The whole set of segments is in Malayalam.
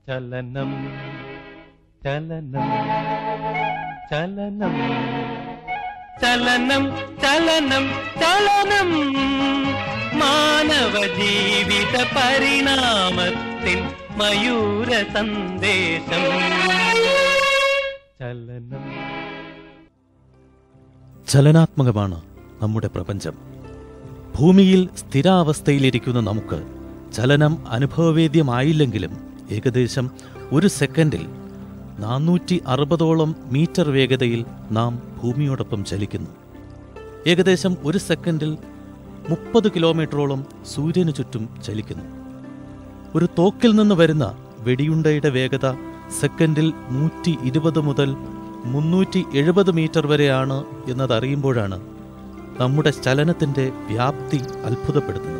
ചലനം ചലനം ചലനം ചലനം ചലനം ചലനം മാനവ ജീവിത പരിണാമത്തിൻ മയൂര സന്ദേശം ചലനം ചലനാത്മകമാണ് നമ്മുടെ പ്രപഞ്ചം ഭൂമിയിൽ സ്ഥിരാവസ്ഥയിലിരിക്കുന്ന നമുക്ക് ചലനം അനുഭവവേദ്യമായില്ലെങ്കിലും ഏകദേശം ഒരു സെക്കൻഡിൽ നാനൂറ്റി അറുപതോളം മീറ്റർ വേഗതയിൽ നാം ഭൂമിയോടൊപ്പം ചലിക്കുന്നു ഏകദേശം ഒരു സെക്കൻഡിൽ മുപ്പത് കിലോമീറ്ററോളം സൂര്യനു ചുറ്റും ചലിക്കുന്നു ഒരു തോക്കിൽ നിന്ന് വരുന്ന വെടിയുണ്ടയുടെ വേഗത സെക്കൻഡിൽ നൂറ്റി ഇരുപത് മുതൽ മുന്നൂറ്റി എഴുപത് മീറ്റർ വരെയാണ് എന്നതറിയുമ്പോഴാണ് നമ്മുടെ ചലനത്തിന്റെ വ്യാപ്തി അത്ഭുതപ്പെടുത്തുന്നത്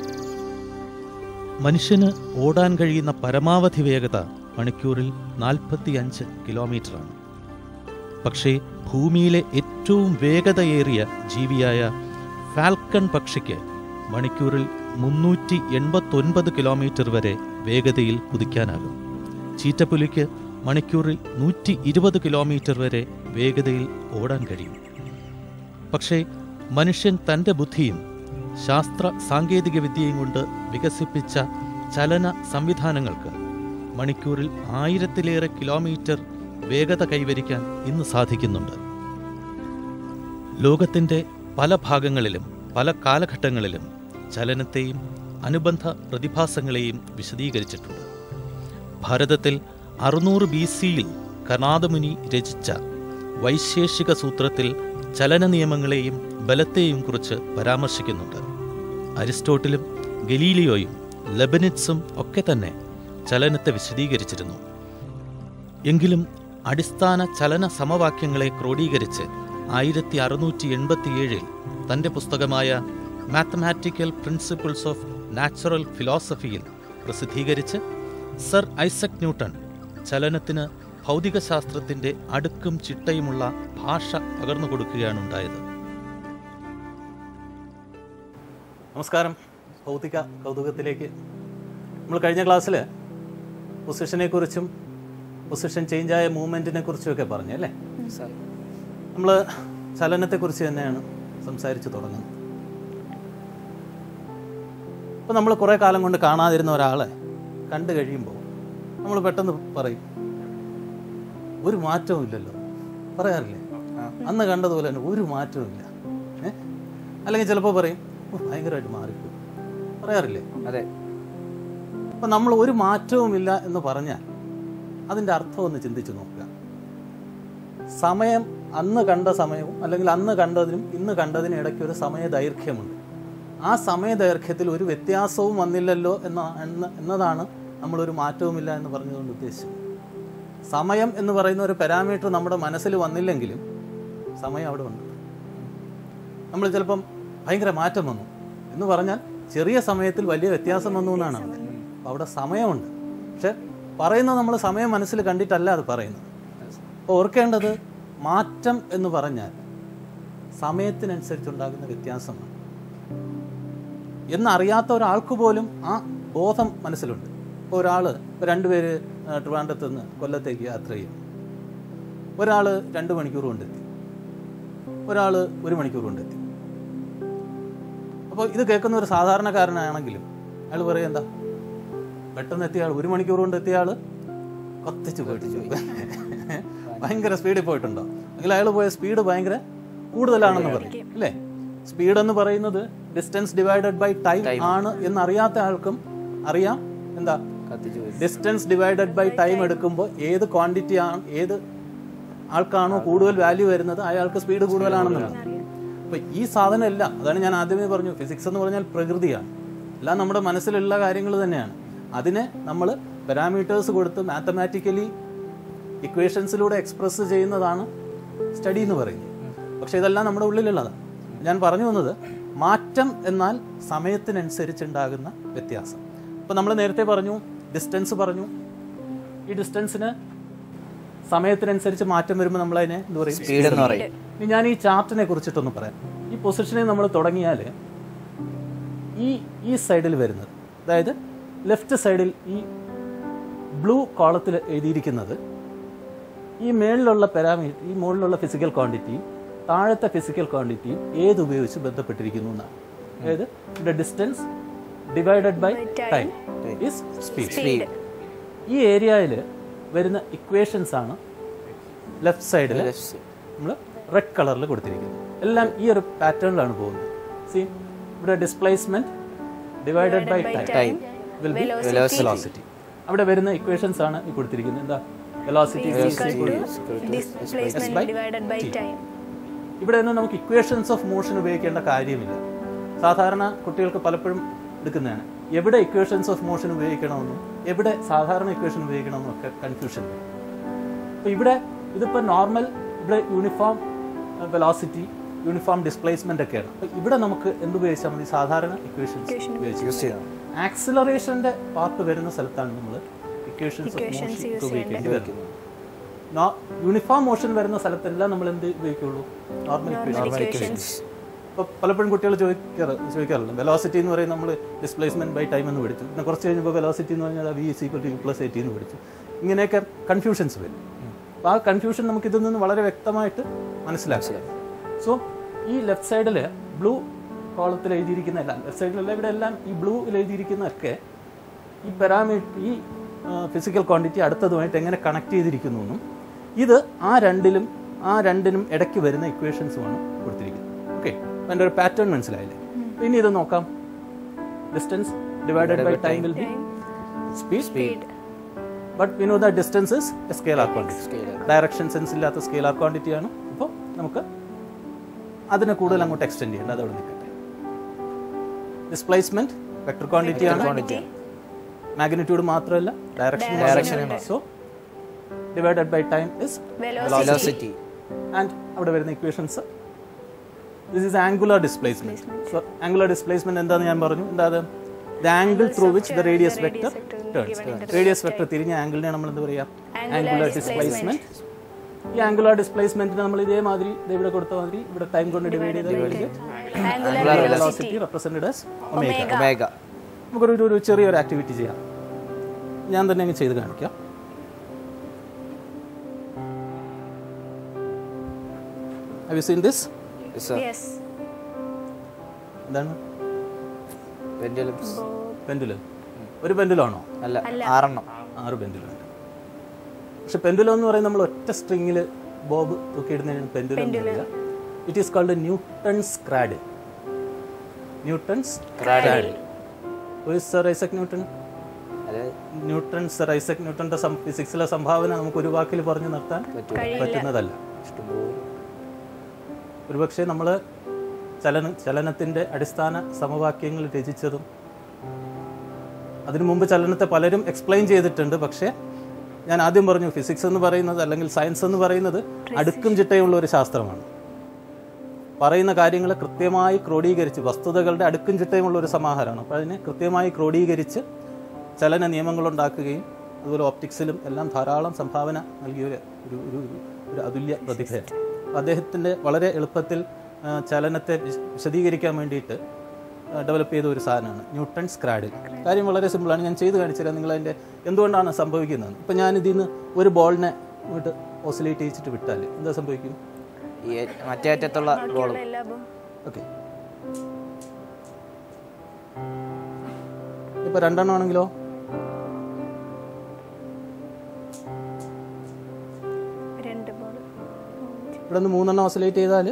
മനുഷ്യന് ഓടാൻ കഴിയുന്ന പരമാവധി വേഗത മണിക്കൂറിൽ നാൽപ്പത്തിയഞ്ച് കിലോമീറ്ററാണ് പക്ഷേ ഭൂമിയിലെ ഏറ്റവും വേഗതയേറിയ ജീവിയായ ഫാൽക്കൺ പക്ഷിക്ക് മണിക്കൂറിൽ മുന്നൂറ്റി എൺപത്തൊൻപത് കിലോമീറ്റർ വരെ വേഗതയിൽ കുതിക്കാനാകും ചീറ്റപ്പുലിക്ക് മണിക്കൂറിൽ നൂറ്റി ഇരുപത് കിലോമീറ്റർ വരെ വേഗതയിൽ ഓടാൻ കഴിയും പക്ഷേ മനുഷ്യൻ തൻ്റെ ബുദ്ധിയും ശാസ്ത്ര സാങ്കേതിക വിദ്യയും കൊണ്ട് വികസിപ്പിച്ച ചലന സംവിധാനങ്ങൾക്ക് മണിക്കൂറിൽ ആയിരത്തിലേറെ കിലോമീറ്റർ വേഗത കൈവരിക്കാൻ ഇന്ന് സാധിക്കുന്നുണ്ട് ലോകത്തിൻ്റെ പല ഭാഗങ്ങളിലും പല കാലഘട്ടങ്ങളിലും ചലനത്തെയും അനുബന്ധ പ്രതിഭാസങ്ങളെയും വിശദീകരിച്ചിട്ടുണ്ട് ഭാരതത്തിൽ അറുന്നൂറ് ബി സിയിൽ കനാദമുനി രചിച്ച വൈശേഷിക സൂത്രത്തിൽ ചലന നിയമങ്ങളെയും ബലത്തെയും കുറിച്ച് പരാമർശിക്കുന്നുണ്ട് അരിസ്റ്റോട്ടിലും ഗലീലിയോയും ലെബനിറ്റ്സും ഒക്കെ തന്നെ ചലനത്തെ വിശദീകരിച്ചിരുന്നു എങ്കിലും അടിസ്ഥാന ചലന സമവാക്യങ്ങളെ ക്രോഡീകരിച്ച് ആയിരത്തി അറുന്നൂറ്റി എൺപത്തിയേഴിൽ തൻ്റെ പുസ്തകമായ മാത്തമാറ്റിക്കൽ പ്രിൻസിപ്പിൾസ് ഓഫ് നാച്ചുറൽ ഫിലോസഫിയിൽ പ്രസിദ്ധീകരിച്ച് സർ ഐസക് ന്യൂട്ടൺ ചലനത്തിന് ഭൗതികശാസ്ത്രത്തിന്റെ അടുക്കും ചിട്ടയുമുള്ള ഭാഷ പകർന്നു കൊടുക്കുകയാണ് ഉണ്ടായത് നമസ്കാരം ഭൗതിക കൗതുകത്തിലേക്ക് നമ്മൾ കഴിഞ്ഞ ക്ലാസ്സിൽ പൊസിഷനെ കുറിച്ചും പൊസിഷൻ ചേഞ്ചായ മൂവ്മെൻറ്റിനെ കുറിച്ചുമൊക്കെ പറഞ്ഞു അല്ലേ നമ്മൾ ചലനത്തെക്കുറിച്ച് തന്നെയാണ് സംസാരിച്ച് തുടങ്ങുന്നത് ഇപ്പം നമ്മൾ കുറേ കാലം കൊണ്ട് കാണാതിരുന്ന ഒരാളെ കണ്ടു കഴിയുമ്പോൾ നമ്മൾ പെട്ടെന്ന് പറയും ഒരു മാറ്റവും ഇല്ലല്ലോ പറയാറില്ലേ അന്ന് കണ്ടതുപോലെ തന്നെ ഒരു മാറ്റവും ഇല്ല ഏ അല്ലെങ്കിൽ ചിലപ്പോൾ പറയും "ഓ, ഭയങ്കരമായിട്ട് മാറിപ്പോയി പറയാറില്ലേ അതെ അപ്പം നമ്മൾ ഒരു മാറ്റവുമില്ല എന്ന് പറഞ്ഞാൽ അതിൻ്റെ അർത്ഥം ഒന്ന് ചിന്തിച്ചു നോക്കുക സമയം അന്ന് കണ്ട സമയവും അല്ലെങ്കിൽ അന്ന് കണ്ടതിനും ഇന്ന് കണ്ടതിനും ഇടയ്ക്ക് ഒരു സമയ ദൈർഘ്യമുണ്ട് ആ സമയ ദൈർഘ്യത്തിൽ ഒരു വ്യത്യാസവും വന്നില്ലല്ലോ എന്ന എന്ന എന്നതാണ് നമ്മളൊരു മാറ്റവുമില്ല എന്ന് പറഞ്ഞതുകൊണ്ട് ഉദ്ദേശിച്ചത് സമയം എന്ന് പറയുന്ന ഒരു പാരാമീറ്റർ നമ്മുടെ മനസ്സിൽ വന്നില്ലെങ്കിലും സമയം അവിടെ ഉണ്ട് നമ്മൾ ചിലപ്പം ഭയങ്കര മാറ്റം വന്നു എന്ന് പറഞ്ഞാൽ ചെറിയ സമയത്തിൽ വലിയ വ്യത്യാസം വന്നു എന്നാണ് അവിടെ അപ്പോൾ അവിടെ സമയമുണ്ട് പക്ഷെ പറയുന്നത് നമ്മൾ സമയം മനസ്സിൽ കണ്ടിട്ടല്ല അത് പറയുന്നത് അപ്പോൾ ഓർക്കേണ്ടത് മാറ്റം എന്ന് പറഞ്ഞാൽ സമയത്തിനനുസരിച്ചുണ്ടാകുന്ന വ്യത്യാസമാണ് എന്നറിയാത്ത ഒരാൾക്ക് പോലും ആ ബോധം മനസ്സിലുണ്ട് ഇപ്പോൾ ഒരാൾ ഇപ്പോൾ രണ്ടുപേര് ആ, ട്രിവാൻഡ്രത്ത് നിന്ന് കൊല്ലത്തേക്ക് യാത്ര ചെയ്യും ഒരാൾ രണ്ട് മണിക്കൂർ കൊണ്ടെത്തി ഒരാൾ ഒരു മണിക്കൂർ കൊണ്ടെത്തി അപ്പോൾ ഇത് കേൾക്കുന്ന ഒരു സാധാരണക്കാരനാണെങ്കിലും അയാൾ പറയും എന്താ പെട്ടെന്ന് എത്തിയ ആൾ ഒരു മണിക്കൂർ കൊണ്ട് എത്തിയ ആൾ കത്തിച്ച് പോയിട്ട് ഭയങ്കര സ്പീഡിൽ പോയിട്ടുണ്ടോ അല്ലെങ്കിൽ അയാൾ പോയ സ്പീഡ് ഭയങ്കര കൂടുതലാണെന്ന് പറയും അല്ലേ സ്പീഡ് എന്ന് പറയുന്നത് ഡിസ്റ്റൻസ് ഡിവൈഡഡ് ബൈ ടൈം ആണ് എന്നറിയാത്ത ആൾക്കും അറിയാം എന്താ കത്തിച്ചു പോയി ഡിസ്റ്റൻസ് ഡിവൈഡഡ് ബൈ ടൈം എടുക്കുമ്പോൾ ഏത് ക്വാണ്ടിറ്റി ആണ് ഏത് ആൾക്കാണോ കൂടുതൽ വാല്യൂ വരുന്നത് അയാൾക്ക് സ്പീഡ് കൂടുതലാണെന്നുള്ളത് അപ്പൊ ഈ സാധനം എല്ലാം അതാണ് ഞാൻ ആദ്യമേ പറഞ്ഞു ഫിസിക്സ് എന്ന് പറഞ്ഞാൽ പ്രകൃതിയാണ് എല്ലാം നമ്മുടെ മനസ്സിലുള്ള കാര്യങ്ങൾ തന്നെയാണ് അതിനെ നമ്മൾ പാരാമീറ്റേഴ്സ് കൊടുത്ത് മാത്തമാറ്റിക്കലി ഇക്വേഷൻസിലൂടെ എക്സ്പ്രസ് ചെയ്യുന്നതാണ് സ്റ്റഡി എന്ന് പറയുന്നത് പക്ഷെ ഇതെല്ലാം നമ്മുടെ ഉള്ളിലുള്ളതാണ് ഞാൻ പറഞ്ഞു വന്നത് മാറ്റം എന്നാൽ സമയത്തിനനുസരിച്ചുണ്ടാകുന്ന വ്യത്യാസം ഇപ്പം നമ്മൾ നേരത്തെ പറഞ്ഞു ഡിസ്റ്റൻസ് പറഞ്ഞു ഈ ഡിസ്റ്റൻസിന് സമയത്തിനനുസരിച്ച് മാറ്റം വരുമ്പോൾ നമ്മൾ അതിനെ എന്ത് പറയും സ്പീഡ് എന്ന് പറയും ഇനി ഞാൻ ഈ ചാർട്ടിനെ കുറിച്ചിട്ടൊന്ന് പറയാം ഈ പൊസിഷനിൽ നമ്മൾ തുടങ്ങിയാൽ ഈ ഈ സൈഡിൽ വരുന്നത് അതായത് ലെഫ്റ്റ് സൈഡിൽ ഈ ബ്ലൂ കോളത്തിൽ എഴുതിയിരിക്കുന്നത് ഈ മേളിലുള്ള പാരാമീറ്റർ ഈ മുകളിലുള്ള ഫിസിക്കൽ ക്വാണ്ടിറ്റിയും താഴത്തെ ഫിസിക്കൽ ക്വാണ്ടിറ്റിയും ഏത് ഉപയോഗിച്ച് ബന്ധപ്പെട്ടിരിക്കുന്നു എന്നാണ് അതായത് ഇവിടെ distance divided by time is speed ഈ ഏരിയയിൽ വരുന്ന ഇക്വേഷൻസ് ആണ് ലെഫ്റ്റ് സൈഡിൽ നമ്മൾ റെഡ് കളറിൽ കൊടുത്തിരിക്കുന്നത് എല്ലാം ഈ ഒരു പാറ്റേണിലാണ് പോകുന്നത് സി ഇവിടെ displacement divided by time will be velocity അവിടെ വരുന്ന ഇക്വേഷൻസ് ആണ് ഈ കൊടുത്തിരിക്കുന്നത് എന്താ velocity displacement divided by time ഇവിടെ നിന്ന് നമുക്ക് ഇക്വേഷൻസ് ഓഫ് മോഷൻ ഉപയോഗിക്കേണ്ട കാര്യമില്ല സാധാരണ കുട്ടികൾക്ക് പലപ്പോഴും എടുക്കുന്നതാണ് എവിടെ ഇക്വേഷൻസ് ഓഫ് മോഷൻ ഉപയോഗിക്കണമെന്നും എവിടെ സാധാരണ ഇക്വേഷൻ ഉപയോഗിക്കണമെന്നും ഒക്കെ കൺഫ്യൂഷൻ വരും അപ്പോൾ ഇവിടെ ഇതിപ്പോൾ നോർമൽ ഇവിടെ യൂണിഫോം വെലോസിറ്റി യൂണിഫോം ഡിസ്പ്ലേസ്മെന്റ് ഒക്കെയാണ് അപ്പോൾ ഇവിടെ നമുക്ക് എന്ത് ഉപയോഗിച്ചാൽ മതി സാധാരണ ഇക്വേഷൻസ് ഉപയോഗിച്ച് ആക്സിലറേഷന്റെ പാർട്ട് വരുന്ന സ്ഥലത്താണ് നമ്മൾ ഇക്വേഷൻസ് ഓഫ് മോഷൻ ഉപയോഗിക്കേണ്ടി വരുന്നത് യൂണിഫോം മോഷൻ വരുന്ന സ്ഥലത്തെല്ലാം നമ്മൾ എന്ത് ഉപയോഗിക്കുള്ളൂ നോർമൽ ഇക്വേഷൻസ് ഇപ്പോൾ പലപ്പോഴും കുട്ടികൾ ചോദിക്കാറ് ചോദിക്കാറുണ്ട് വെലോസിറ്റി എന്ന് പറയുന്നത് നമ്മൾ ഡിസ്പ്ലേസ്മെന്റ് ബൈ ടൈം എന്ന് പഠിച്ചു പിന്നെ കുറച്ച് കഴിഞ്ഞപ്പോൾ വെലോസിറ്റി എന്ന് പറഞ്ഞാൽ V is equal to U plus A T എന്ന് പഠിച്ചു ഇങ്ങനെയൊക്കെ കൺഫ്യൂഷൻസ് വരും അപ്പോൾ ആ കൺഫ്യൂഷൻ നമുക്ക് ഇതിൽ നിന്ന് വളരെ വ്യക്തമായിട്ട് മനസ്സിലാക്കാം സോ ഈ ലെഫ്റ്റ് സൈഡിൽ ബ്ലൂ കോളത്തിൽ എഴുതിയിരിക്കുന്ന എല്ലാം ലെഫ്റ്റ് സൈഡിലുള്ള ഇവിടെ എല്ലാം ഈ ബ്ലൂവിൽ എഴുതിയിരിക്കുന്നതൊക്കെ ഈ പാരാമീറ്റർ ഈ ഫിസിക്കൽ ക്വാണ്ടിറ്റി അടുത്തതുമായിട്ട് എങ്ങനെ കണക്ട് ചെയ്തിരിക്കുന്നു എന്നും ഇത് ആ രണ്ടിലും ആ രണ്ടിനും ഇടയ്ക്ക് വരുന്ന ഇക്വേഷൻസുമാണ് കൊടുത്തിരിക്കുന്നത് ഓക്കെ അതിൻ്റെ ഒരു പാറ്റേൺ മനസ്സിലായില്ലേ ഇനി ഇത് നോക്കാം distance divided by time will be speed speed but we know the distance is a scalar quantity direction sense ഇല്ലാത്ത സ്കെയിലാർ ക്വാണ്ടിറ്റി ആണ് അപ്പോൾ നമുക്ക് അതിനെ കൂടുതൽ അങ്ങോട്ട് എക്സ്റ്റെൻഡ് ചെയ്യേണ്ട അതവിടെ നിൽക്കട്ടെ ഡിസ്പ്ലേസ്മെന്റ് വെക്ടർ ക്വാണ്ടിറ്റി ആണ് മാഗ്നിറ്റ്യൂഡ് മാത്രമല്ല direction direction so divided by time is velocity and അവിടെ വരുന്ന equations this is angular displacement so angular displacement എന്താന്ന് ഞാൻ പറഞ്ഞു എന്താ അത് the angle through which the radius vector turns radius vector തിരിഞ്ഞ ആംഗിളിനെ നമ്മൾ എന്ത് പറയാം ആംഗുലർ ഡിസ്പ്ലേസ്മെന്റ് ഈ ആംഗുലർ ഡിസ്പ്ലേസ്മെന്റിന് നമ്മൾ ഇതേമാതിരി ദേ ഇവിടെ കൊടുത്ത മാതിരി ഇവിടെ ടൈം കൊണ്ട് ഡിവൈഡ് ചെയ്ത് angular velocity represented as omega omega നമുക്കൊരു ഒരു- ഒരു ചെറിയൊരു ആക്ടിവിറ്റി ചെയ്യാം ഞാൻ തന്നെ അങ്ങ് ചെയ്ത് കാണിക്കാം Have you seen this? Yes എന്താണ് പെൻഡുലംസ് പെൻഡുലം ഒരു പെൻഡുലാണോ അല്ല ആറെണ്ണം ആറ് പെൻഡുലുണ്ട് പക്ഷെ പെൻഡുലം എന്ന് പറയുന്നത് നമ്മൾ ഒറ്റ സ്ട്രിങ്ങിൽ ബോബ് തൂക്കിയിടുന്നതിന് പെൻഡുലം എന്നില്ല it is called Newton's cradle Newton's cradle sir Isaac Newton അതായത് ന്യൂട്ടൺ സർ ഐസക് ന്യൂട്ടന്റെ ഫിസിക്സിലെ സംഭാവന നമുക്ക് ഒരു വാക്കിൽ പറഞ്ഞു നിർത്താൻ പറ്റുന്നതല്ല ഇഷ്ടംപോലെ ഒരുപക്ഷെ നമ്മൾ ചലന ചലനത്തിൻ്റെ അടിസ്ഥാന സമവാക്യങ്ങൾ രചിച്ചതും അതിനു മുമ്പ് ചലനത്തെ പലരും എക്സ്പ്ലെയിൻ ചെയ്തിട്ടുണ്ട് പക്ഷേ ഞാൻ ആദ്യം പറഞ്ഞു ഫിസിക്സ് എന്ന് പറയുന്നത് അല്ലെങ്കിൽ സയൻസ് എന്ന് പറയുന്നത് അടുക്കും ചിട്ടയുള്ള ഒരു ശാസ്ത്രമാണ് പറയുന്ന കാര്യങ്ങൾ കൃത്യമായി ക്രോഡീകരിച്ച് വസ്തുതകളുടെ അടുക്കും ചിട്ടയുമുള്ള ഒരു സമാഹാരമാണ് അപ്പോൾ അതിനെ കൃത്യമായി ക്രോഡീകരിച്ച് ചലന നിയമങ്ങൾ ഉണ്ടാക്കുകയും അതുപോലെ ഓപ്റ്റിക്സിലും എല്ലാം ധാരാളം സംഭാവന നൽകിയ ഒരു ഒരു ഒരു- ഒരു അതുല്യ പ്രതിഭയാണ് അപ്പോൾ അദ്ദേഹത്തിൻ്റെ വളരെ എളുപ്പത്തിൽ ആ, ചലനത്തെ വിശ- വിശദീകരിക്കാൻ വേണ്ടിയിട്ട് ഡെവലപ്പ് ചെയ്ത ഒരു സാധനമാണ് ന്യൂട്ടൺ സ്ക്രാഡിൽ കാര്യം വളരെ സിമ്പിളാണ് ഞാൻ ചെയ്ത് കാണിച്ചുതരാം നിങ്ങൾ അതിൻ്റെ എന്തുകൊണ്ടാണ് സംഭവിക്കുന്നത് ഇപ്പം ഞാൻ ഇതിൽ നിന്ന് ഒരു ബോളിനെ ഇങ്ങോട്ട് ഓസിലേറ്റ് ചെയ്യിച്ചിട്ട് വിട്ടാൽ എന്താ സംഭവിക്കും ഈ ഏ- മറ്റേ അറ്റത്തുള്ള ബോളും എല്ലാ ബോ ഓക്കെ ഇപ്പൊ രണ്ടെണ്ണം ആണെങ്കിലോ രണ്ട് ബോൾ ഇവിടെ നിന്ന് മൂന്നെണ്ണം ഓസിലേറ്റ് ചെയ്താൽ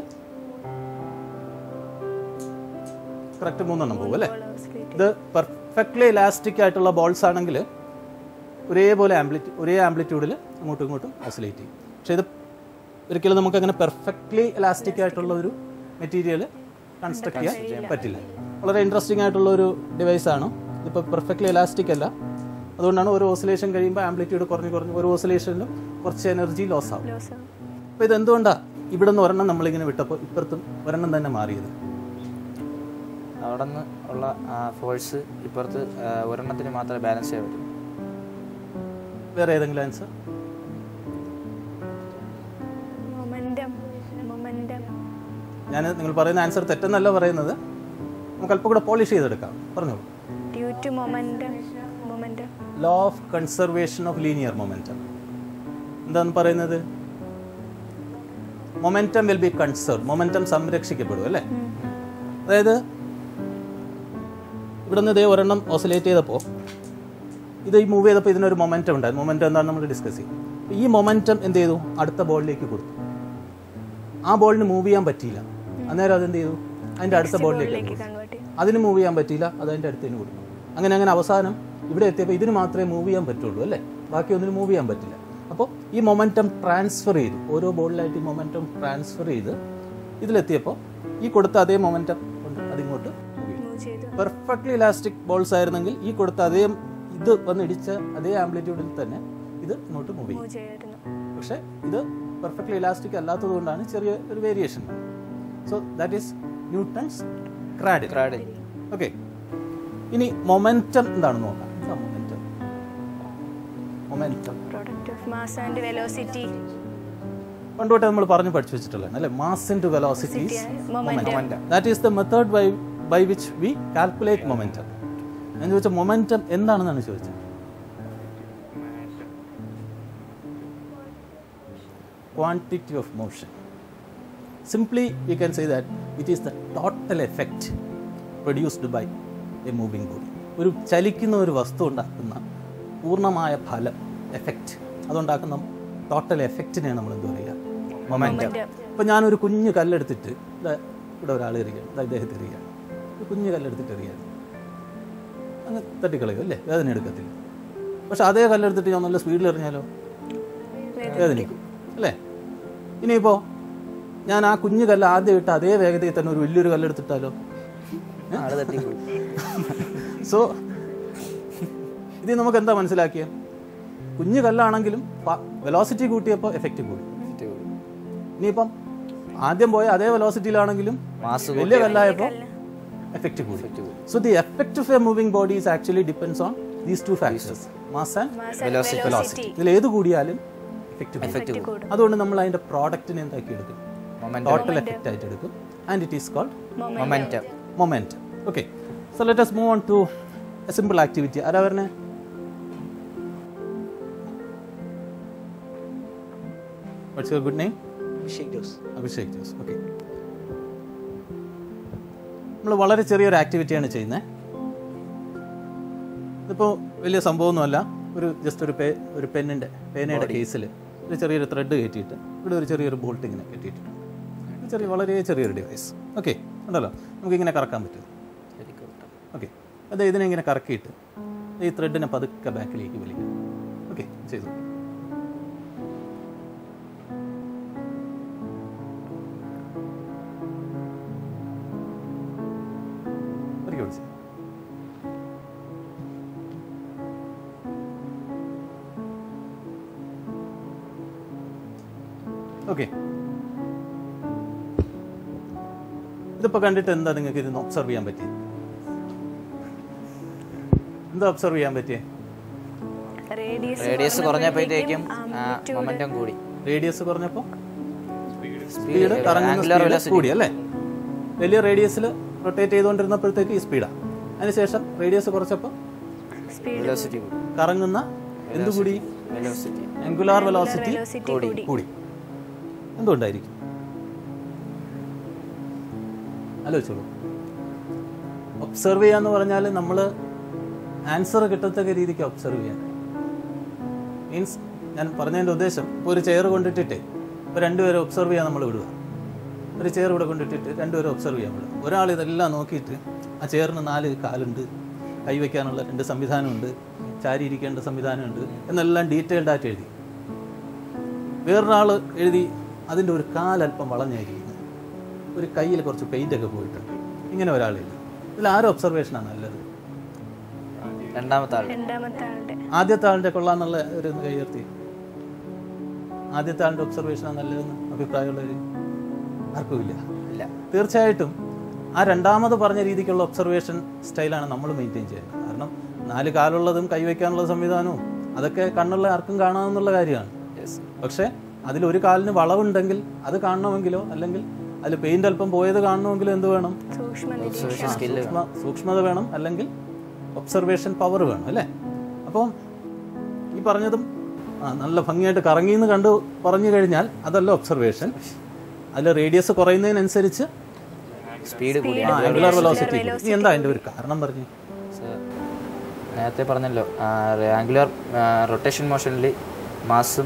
കറക്റ്റ് മൂന്നെണ്ണം പോകും അല്ലേ ഇത് പെർഫെക്റ്റ്ലി ഇലാസ്റ്റിക് ആയിട്ടുള്ള ബോൾസ് ആണെങ്കിൽ ഒരേപോലെ ആംപ്ലിറ്റ്യൂ ഒരേ ആംപ്ലിറ്റ്യൂഡിൽ അങ്ങോട്ടും ഇങ്ങോട്ടും ഓസിലേറ്റ് ചെയ്യും പക്ഷേ ഇത് ഒരിക്കലും നമുക്ക് അങ്ങനെ പെർഫെക്റ്റ്ലി ഇലാസ്റ്റിക് ആയിട്ടുള്ള ഒരു മെറ്റീരിയൽ കൺസ്ട്രക്ട് ചെയ്യാൻ പറ്റില്ല വളരെ ഇൻട്രസ്റ്റിംഗ് ആയിട്ടുള്ള ഒരു ഡിവൈസാണ് ഇതിപ്പോൾ പെർഫെക്റ്റ്ലി ഇലാസ്റ്റിക് അല്ല അതുകൊണ്ടാണ് ഒരു ഓസിലേഷൻ കഴിയുമ്പോൾ ആംപ്ലിറ്റ്യൂഡ് കുറഞ്ഞ് കുറഞ്ഞ് ഒരു ഓസിലേഷനിലും കുറച്ച് എനർജി ലോസ് ആവും ലോസ് അപ്പോൾ ഇത് എന്തുകൊണ്ടാണ് ഇവിടെ നിന്ന് ഒരെണ്ണം നമ്മളിങ്ങനെ വിട്ടപ്പോൾ ഇപ്പുറത്തും ഒരെണ്ണം തന്നെ മാറിയത് അവിടെ നിന്ന് ഉള്ള ഫോഴ്സ് ഇപ്പുറത്ത് ആ, ഒരെണ്ണത്തിന് മാത്രമേ ബാലൻസ് ചെയ്യാൻ പറ്റൂ വേറെ ഏതെങ്കിലും ആൻസർ മൊമെന്റം മൊമെന്റം ഞാൻ നിങ്ങൾ പറയുന്ന ആൻസർ തെറ്റെന്നല്ല പറയുന്നത് നമുക്ക് അല്പം കൂടെ പോളിഷ് ചെയ്തെടുക്കാം പറഞ്ഞോളൂ due to momentum momentum law of conservation of linear momentum എന്താന്ന് പറയുന്നത് momentum will be conserve momentum സംരക്ഷിക്കപ്പെടും അല്ലേ അതായത് ഇവിടെ നിന്ന് ഇതേ ഒരെണ്ണം ഓസിലേറ്റ് ചെയ്തപ്പോൾ ഇത് ഈ മൂവ് ചെയ്തപ്പോൾ ഇതിനൊരു മൊമെൻറ്റം ഉണ്ടായിരുന്നു മൊമെൻറ്റം എന്താണ് നമ്മൾ ഡിസ്കസ് ചെയ്യും അപ്പോൾ ഈ മൊമെൻറ്റം എന്ത് ചെയ്തു അടുത്ത ബോളിലേക്ക് കൊടുത്തു ആ ബോളിന് മൂവ് ചെയ്യാൻ പറ്റിയില്ല അന്നേരം അതെന്ത് ചെയ്തു അതിൻ്റെ അടുത്ത ബോളിലേക്ക് കൊടുത്തു കൺവേർട്ട് ചെയ്യും അതിന് മൂവ് ചെയ്യാൻ പറ്റിയില്ല അത് അതിൻ്റെ അടുത്തതിന് കൊടുക്കും അങ്ങനെ അങ്ങനെ അവസാനം ഇവിടെ എത്തിയപ്പോൾ ഇതിന് മാത്രമേ മൂവ് ചെയ്യാൻ പറ്റുള്ളൂ അല്ലേ ബാക്കി ഒന്നിനും മൂവ് ചെയ്യാൻ പറ്റില്ല അപ്പോൾ ഈ മൊമെൻറ്റം ട്രാൻസ്ഫർ ചെയ്തു ഓരോ ബോളിലായിട്ട് ഈ മൊമെൻറ്റം ട്രാൻസ്ഫർ ചെയ്ത് ഇതിലെത്തിയപ്പോൾ ഈ കൊടുത്ത അതേ മൊമെൻറ്റം കൊണ്ട് അതിങ്ങോട്ട് മൂവ് ചെയ്തു മൂവ് ചെയ്തു പെർഫെക്റ്റ്ലി ഇലാസ്റ്റിക് ബോൾസ് ആയിരുന്നെങ്കിൽ ഈ കൊടുത്ത അതേ ഇത് വന്ന് ഇടിച്ച അതേ ആംപ്ലിറ്റ്യൂഡിൽ തന്നെ ഇത് ഇങ്ങോട്ട് മൂവ് ചെയ്യും മൂവ് ചെയ്യായിരുന്നു പക്ഷേ ഇത് പെർഫെക്റ്റ്ലി ഇലാസ്റ്റിക് അല്ലാത്തത് കൊണ്ടാണ് ചെറിയ ഒരു variation so that is Newton's cradle cradle okay ഇനി മൊമെന്റം എന്താണെന്ന് നോക്കാം എന്താ momentum momentum product of mass and velocity പണ്ടുതൊട്ടേ നമ്മൾ പറഞ്ഞു പഠിച്ചു വെച്ചിട്ടുള്ളതാണ് അല്ലേ mass into velocities momentum that is the method bye bye which we calculate momentum ഞാൻ ചോദിച്ച മൊമെന്റം എന്താണെന്നാണ് ചോദിച്ചത് quantity of motion. Simply, you can say that it is the total effect produced by a moving body. ഒരു ചലിക്കുന്ന ഒരു വസ്തു ഉണ്ടാക്കുന്ന പൂർണ്ണമായ ഫലം എഫക്റ്റ് അതുണ്ടാക്കുന്ന ടോട്ടൽ എഫക്റ്റിനെയാണ് നമ്മൾ എന്ത് പറയുക മൊമെൻറ്റം ഇപ്പം ഞാനൊരു കുഞ്ഞു കല്ലെടുത്തിട്ട് ദാ ഇവിടെ ഒരാൾ എറിയുകയാണ് ദാ ഇദ്ദേഹത്തെ എറിയുകയാണ് ഒരു കുഞ്ഞു കല്ലെടുത്തിട്ട് എറിയാണ് അങ്ങ് തട്ടിക്കളയും അല്ലേ വേദന എടുക്കത്തില്ല പക്ഷെ അതേ കല്ലെടുത്തിട്ട് ഞാൻ നല്ല സ്പീഡിൽ എറിഞ്ഞാലോ വേദനിക്കും അല്ലേ ഇനിയിപ്പോൾ ഞാൻ ആ കുഞ്ഞു കല്ല് ആദ്യം ഇട്ട് അതേ വേഗതയിൽ തന്നെ ഒരു വലിയൊരു കല്ലെടുത്തിട്ടാലോ ആള് തട്ടിപ്പോയി സോ ഇത് നമുക്ക് എന്താ മനസ്സിലാക്കിയ കുഞ്ഞു കല്ലാണെങ്കിലും വെലോസിറ്റി കൂട്ടിയപ്പോൾ എഫക്റ്റ് കൂടി ഇനിയിപ്പം ആദ്യം പോയ അതേ വെലോസിറ്റിയിലാണെങ്കിലും മാസ് വലിയ കല്ലായപ്പോൾ എഫക്റ്റ് കൂടി so the effect of a moving body is actually depends on these two factors mass and mass and velocity ഇതിൽ ഏത് കൂടിയാലും എഫക്റ്റ് കൂടും എഫക്റ്റ് കൂടും അതുകൊണ്ട് നമ്മൾ അതിന്റെ പ്രോഡക്റ്റിനെ എന്താക്കി എടുക്കും മൊമെന്റം ടോട്ടൽ എഫക്റ്റ് ആയിട്ട് എടുക്കും and it is called momentum moment okay so let us move on to a simple activity ആരാ പറഞ്ഞേ what's your good name Abhishek Jose okay നമ്മൾ വളരെ ചെറിയൊരു ആക്ടിവിറ്റിയാണ് ചെയ്യുന്നത് ഇതിപ്പോൾ വലിയ സംഭവമൊന്നുമല്ല ഒരു ജസ്റ്റ് ഒരു പേ ഒരു പെന്നിൻ്റെ പേനയുടെ കേസിൽ ഒരു ചെറിയൊരു ത്രെഡ് കയറ്റിയിട്ട് ഇവിടെ ഒരു ചെറിയൊരു ബോൾട്ട് ഇങ്ങനെ കെട്ടിയിട്ടുണ്ട് ഒരു ചെറിയ വളരെ ചെറിയൊരു ഡിവൈസ് ഓക്കെ ഉണ്ടല്ലോ നമുക്കിങ്ങനെ കറക്കാൻ പറ്റും ഓക്കെ അത് ഇതിനെ ഇങ്ങനെ കറക്കിയിട്ട് ഈ ത്രെഡിനെ പതുക്കെ ബാക്കിലേക്ക് വലിക്കണം ഓക്കെ ചെയ്തു ഒരിക്കൽ വിളിച്ചു ഓക്കെ ഇതിപ്പോ കണ്ടിട്ട് എന്താ നിങ്ങൾക്ക് ഇരുന്ന് ഒബ്സർവ് ചെയ്യാൻ പറ്റി എന്താ ഒബ്സർവ് ചെയ്യാൻ പറ്റിയേ റേഡിയസ് റേഡിയസ് കുറഞ്ഞപ്പോഴത്തേക്കും മൊമെന്റം കൂടി റേഡിയസ് കുറഞ്ഞപ്പോൾ സ്പീഡ് സ്പീഡ് കറങ്ങുന്ന ആംഗുലർ സ്പീഡ് കൂടി അല്ലേ വലിയ റേഡിയസിൽ റൊട്ടേറ്റ് ചെയ്തുകൊണ്ടിരുന്നപ്പോഴത്തേക്ക് ഈ സ്പീഡാണ് അതിനുശേഷം റേഡിയസ് കുറച്ചപ്പോൾ സ്പീഡ് വെലോസിറ്റി കൂടി കറങ്ങുന്ന എന്ത് കൂടി വെലോസിറ്റി ആംഗുലാർ വെലോസിറ്റി വെലോസിറ്റി കൂടി കൂടി എന്തുകൊണ്ടായിരിക്കും ആലോചിച്ചോളൂ ഒബ്സർവ് ചെയ്യാന്ന് പറഞ്ഞാൽ നമ്മൾ ആൻസർ കിട്ടത്തക്ക രീതിക്ക് ഒബ്സർവ് ചെയ്യാൻ മീൻസ് ഞാൻ പറഞ്ഞതിൻ്റെ ഉദ്ദേശം ഇപ്പോൾ ഒരു ചെയർ കൊണ്ടിട്ടിട്ട് ഇപ്പോൾ രണ്ടുപേരെ ഒബ്സർവ് ചെയ്യാൻ നമ്മൾ വിടുക ഒരു ചെയർ ഇവിടെ കൊണ്ടിട്ടിട്ട് രണ്ടുപേരെ ഒബ്സർവ് ചെയ്യാൻ വിടുക ഒരാൾ ഇതെല്ലാം നോക്കിയിട്ട് ആ ചെയറിന് നാല് കാലുണ്ട് കൈവയ്ക്കാനുള്ള രണ്ട് സംവിധാനമുണ്ട് ചാരി ഇരിക്കേണ്ട സംവിധാനമുണ്ട് എന്നെല്ലാം ഡീറ്റെയിൽഡ് ആയിട്ട് എഴുതി വേറൊരാൾ എഴുതി അതിൻ്റെ ഒരു കാലല്പം വളഞ്ഞായിരിക്കുന്നു ഒരു കയ്യിൽ കുറച്ച് പെയിൻ്റ് ഒക്കെ പോയിട്ടുണ്ട് ഇങ്ങനെ ഒരാൾ എഴുതി ഇതിൽ ആരും ഒബ്സർവേഷനാണ് നല്ലത് രണ്ടാമത്തെ ആൾ രണ്ടാമത്തെ ആളുടെ ആദ്യത്തെ ആളിൻ്റെ കൊള്ളാന്നുള്ള ഒരു ഒന്ന് കൈ ഉയർത്തി ആദ്യത്തെ ആളിൻ്റെ ഒബ്സർവേഷനാണ് നല്ലതെന്ന് അഭിപ്രായമുള്ളവർ ആർക്കുമില്ല ഇല്ല തീർച്ചയായിട്ടും ആ രണ്ടാമത് പറഞ്ഞ രീതിക്കുള്ള ഒബ്സർവേഷൻ സ്റ്റൈലാണ് നമ്മൾ മെയിൻറ്റെയിൻ ചെയ്യുന്നത് കാരണം നാല് കാലുള്ളതും കൈവയ്ക്കാനുള്ള സംവിധാനവും അതൊക്കെ കണ്ണുള്ള ആർക്കും കാണാമെന്നുള്ള കാര്യമാണ് പക്ഷേ അതിലൊരു കാലിന് വളവുണ്ടെങ്കിൽ അത് കാണണമെങ്കിലോ അല്ലെങ്കിൽ അതിൽ പെയിന്റ് അല്പം പോയത് കാണണമെങ്കിലോ എന്ത് വേണം സൂക്ഷ്മ ഒബ്സർവേഷൻ സ്കില്ല് സൂക്ഷ്മ സൂക്ഷ്മത വേണം അല്ലെങ്കിൽ ഒബ്സർവേഷൻ പവർ വേണം അല്ലേ അപ്പോൾ ഈ പറഞ്ഞതും ആ, നല്ല ഭംഗിയായിട്ട് കറങ്ങി എന്ന് കണ്ടു പറഞ്ഞു കഴിഞ്ഞാൽ അതല്ല ഒബ്സർവേഷൻ അതിൽ റേഡിയസ് കുറയുന്നതിനനുസരിച്ച് സ്പീഡ് കൂടി ആ ആംഗുലാർ വെലോസിറ്റി ഇനി എന്താ അതിന്റെ ഒരു കാരണം പറഞ്ഞു സർ, നേരത്തെ പറഞ്ഞല്ലോ ആംഗുലർ റൊട്ടേഷൻ മോഷനിൽ മാസും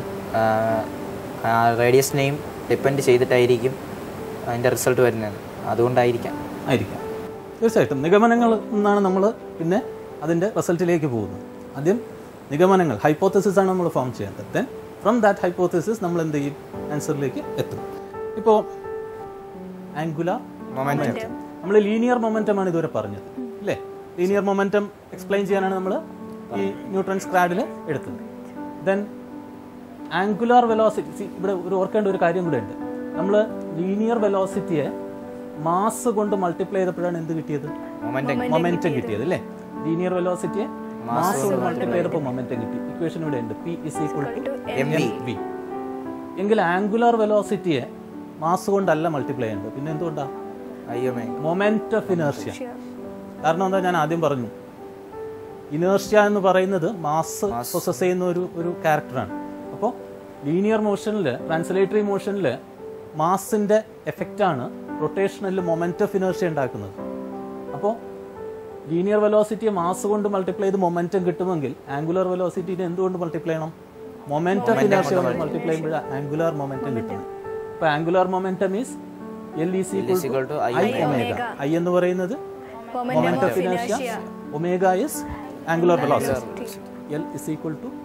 റേഡിയസിനെയും ഡിപ്പെൻഡ് ചെയ്തിട്ടായിരിക്കും അതിൻ്റെ റിസൾട്ട് വരുന്നത് അതുകൊണ്ടായിരിക്കാം ആയിരിക്കാം തീർച്ചയായിട്ടും നിഗമനങ്ങൾ എന്നാണ് നമ്മൾ പിന്നെ അതിൻ്റെ റിസൾട്ടിലേക്ക് പോകുന്നത് ആദ്യം നിഗമനങ്ങൾ ഹൈപ്പോത്തസിസ് ആണ് നമ്മൾ ഫോം ചെയ്യേണ്ടത് ദെൻ ഫ്രം ദാറ്റ് ഹൈപ്പോത്തസിസ് നമ്മൾ എന്ത് ചെയ്യും ആൻസറിലേക്ക് എത്തും ഇപ്പോൾ ആംഗുലാർ മൊമെൻറ്റം നമ്മൾ ലീനിയർ മൊമെൻറ്റം ആണ് ഇതുവരെ പറഞ്ഞത് അല്ലേ ലീനിയർ മൊമെൻറ്റം എക്സ്പ്ലെയിൻ ചെയ്യാനാണ് നമ്മൾ ഈ ന്യൂട്രൺ സ്ക്രാഡിൽ എടുത്തത് ദെൻ ആംഗുലാർ വെലോസിറ്റി ഇവിടെ ഒരു ഓർക്കേണ്ട ഒരു കാര്യം കൂടെ ഉണ്ട് നമ്മൾ ലീനിയർ വെലോസിറ്റിയെ മാസ് കൊണ്ട് മൾട്ടിപ്ലൈ ചെയ്തപ്പോഴാണ് എന്ത് കിട്ടിയത് മൊമെൻറ്റം മൊമെന്റം കിട്ടിയത് അല്ലേ ലീനിയർ വെലോസിറ്റിയെ മാസ് കൊണ്ട് മൾട്ടിപ്ലൈ ചെയ്തപ്പോൾ മൊമെന്റം കിട്ടി ഇക്വേഷൻ ഇവിടെ ഉണ്ട് P is equal to M V എങ്കിൽ ആംഗുലാർ വെലോസിറ്റിയെ മാസ് കൊണ്ടല്ല മൾട്ടിപ്ലൈ ചെയ്യേണ്ടത് പിന്നെ എന്തുകൊണ്ടാ അയ്യോ മേ മൊമെന്റ് ഓഫ് ഇനേർഷ്യ കാരണം എന്താ ഞാൻ ആദ്യം പറഞ്ഞു ഇനേർഷ്യ എന്ന് പറയുന്നത് മാസ് പ്രൊസസ് ചെയ്യുന്ന ഒരു ഒരു ക്യാരക്ടറാണ് അപ്പോൾ ലീനിയർ മോഷനിൽ ട്രാൻസ്ലേറ്ററി മോഷനിൽ മാസിന്റെ എഫക്റ്റാണ് റൊട്ടേഷനിൽ മൊമെന്റ് ഓഫ് ഇനേർഷ്യ ഉണ്ടാക്കുന്നത് അപ്പോൾ ലീനിയർ വെലോസിറ്റിയെ മാസ് കൊണ്ട് മൾട്ടിപ്ലൈ ചെയ്ത് മൊമെന്റം കിട്ടുമെങ്കിൽ ആംഗുലർ വെലോസിറ്റിനെ എന്തുകൊണ്ട് മൾട്ടിപ്ലൈ ചെയ്യണം മൊമെന്റ് ഓഫ് ഇനേർഷ്യ കൊണ്ട് മൾട്ടിപ്ലൈ ചെയ്യുമ്പോൾ ആംഗുലർ മൊമെന്റം കിട്ടുന്നത് അപ്പോൾ angular momentum is L is equal equal to to I I omega I എന്ന് പറയുന്നത് moment of inertia omega is angular velocity L is equal to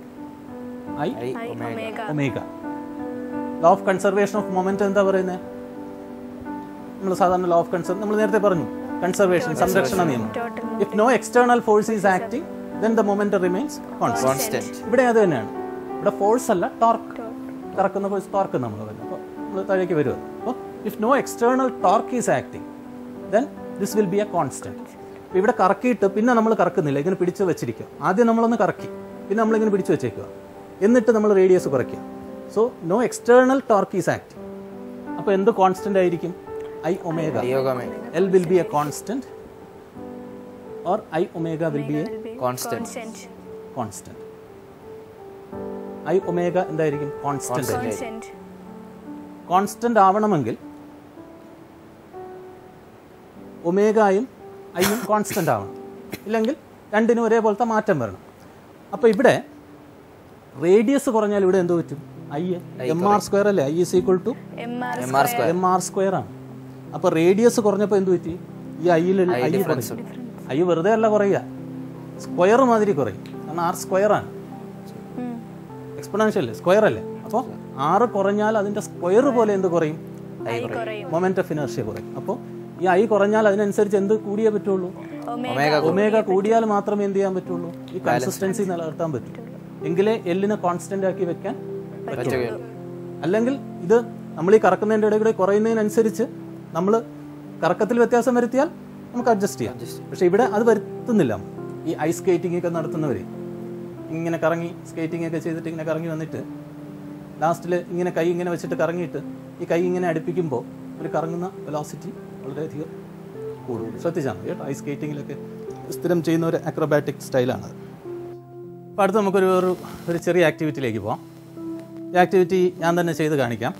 I omega law of conservation of moment എന്താ പറയുന്നത് നമ്മൾ സാധാരണ ലോ ഓഫ് കൺസർ നമ്മൾ നേരത്തെ പറഞ്ഞു കൺസർവേഷൻ സംരക്ഷണ നിയമം if no external force is acting then the moment remains constant constant ഇവിടെ അത് തന്നെയാണ് ഇവിടെ ഫോഴ്സ് അല്ല ടോർക്ക് കറക്കുന്ന ഫോഴ്സ് ടോർക്ക് നമ്മൾ പറയുന്നത് അപ്പോൾ നമ്മൾ താഴേക്ക് വരുമോ അപ്പോൾ if no external torque is acting then this will be a constant അപ്പോൾ ഇവിടെ കറക്കിയിട്ട് പിന്നെ നമ്മൾ കറക്കുന്നില്ല ഇങ്ങനെ പിടിച്ചു വെച്ചിരിക്കുക ആദ്യം നമ്മളൊന്ന് കറക്കി പിന്നെ നമ്മളിങ്ങനെ പിടിച്ചു വെച്ചേക്കുക എന്നിട്ട് നമ്മൾ റേഡിയസ് കുറയ്ക്കുക so no external torque is acting അപ്പോൾ എന്ത് കോൺസ്റ്റന്റ് ആയിരിക്കും ഐ ഒമേഗ യോഗമേ L will be a constant or I omega will be a constant constant. I omega എന്തായിരിക്കും കോൺസ്റ്റന്റ് കോൺസ്റ്റന്റ് ആവണമെങ്കിൽ ഒമേഗയും ഐയും കോൺസ്റ്റന്റ് ആവണം ഇല്ലെങ്കിൽ രണ്ടിനും ഒരേപോലത്തെ മാറ്റം വരണം അപ്പോൾ ഇവിടെ റേഡിയസ് കുറഞ്ഞാൽ ഇവിടെ എന്ത് പറ്റും ഐ എം ആർ സ്ക്വയർ അല്ലേ I is equal to M R M R square M R square ആണ് അപ്പോൾ റേഡിയസ് കുറഞ്ഞപ്പോൾ എന്ത് പറ്റി ഈ ഐയിൽ ഐ കുറയും ഐ വെറുതെ അല്ല കുറയുക സ്ക്വയർ മാതിരി കുറയും കാരണം ആർ സ്ക്വയർ ആണ് എക്സ്പൊണൻഷ്യൽ സ്ക്വയർ അല്ലേ അപ്പോൾ ആറ് കുറഞ്ഞാൽ അതിന്റെ സ്ക്വയർ പോലെ എന്ത് കുറയും മൊമെന്റ് ഓഫ് ഇനർഷ്യ കുറയും അപ്പോൾ ഈ ഐ കുറഞ്ഞാൽ അതിനനുസരിച്ച് എന്ത് കൂടിയേ പറ്റുള്ളൂ ഒമേഗ ഒമേഗ കൂടിയാൽ മാത്രമേ എന്ത് ചെയ്യാൻ പറ്റുള്ളൂ ഈ കൺസിസ്റ്റൻസി നിലനിർത്താൻ പറ്റൂ എങ്കിലേ എല്ലിനെ കോൺസ്റ്റന്റ് ആക്കി വെക്കാൻ പറ്റുള്ളൂ അല്ലെങ്കിൽ ഇത് നമ്മൾ ഈ കറക്കുന്നതിൻ്റെ ഇടയിൽ കൂടെ കുറയുന്നതിനനുസരിച്ച് നമ്മൾ കറക്കത്തിൽ വ്യത്യാസം വരുത്തിയാൽ നമുക്ക് അഡ്ജസ്റ്റ് ചെയ്യാം പക്ഷെ ഇവിടെ അത് വരുത്തുന്നില്ല ഈ ഐസ് സ്കേറ്റിംഗ് ഒക്കെ നടത്തുന്നവർ ഇങ്ങനെ കറങ്ങി സ്കേറ്റിംഗ് ഒക്കെ ചെയ്തിട്ട് ഇങ്ങനെ കറങ്ങി വന്നിട്ട് ലാസ്റ്റിൽ ഇങ്ങനെ കൈ ഇങ്ങനെ വെച്ചിട്ട് കറങ്ങിയിട്ട് ഈ കൈ ഇങ്ങനെ അടുപ്പിക്കുമ്പോൾ ഒരു കറങ്ങുന്ന വെലോസിറ്റി വളരെയധികം കൂടും ശ്രദ്ധിച്ചാൽ മതി കേട്ടോ ഐസ് സ്കേറ്റിങ്ങിലൊക്കെ സ്ഥിരം ചെയ്യുന്ന ഒരു അക്രോബാറ്റിക് സ്റ്റൈലാണ് അപ്പോൾ അടുത്ത് നമുക്കൊരു ഒരു ഒരു ചെറിയ ആക്ടിവിറ്റിയിലേക്ക് പോവാം ഈ ആക്ടിവിറ്റി ഞാൻ തന്നെ ചെയ്ത് കാണിക്കാം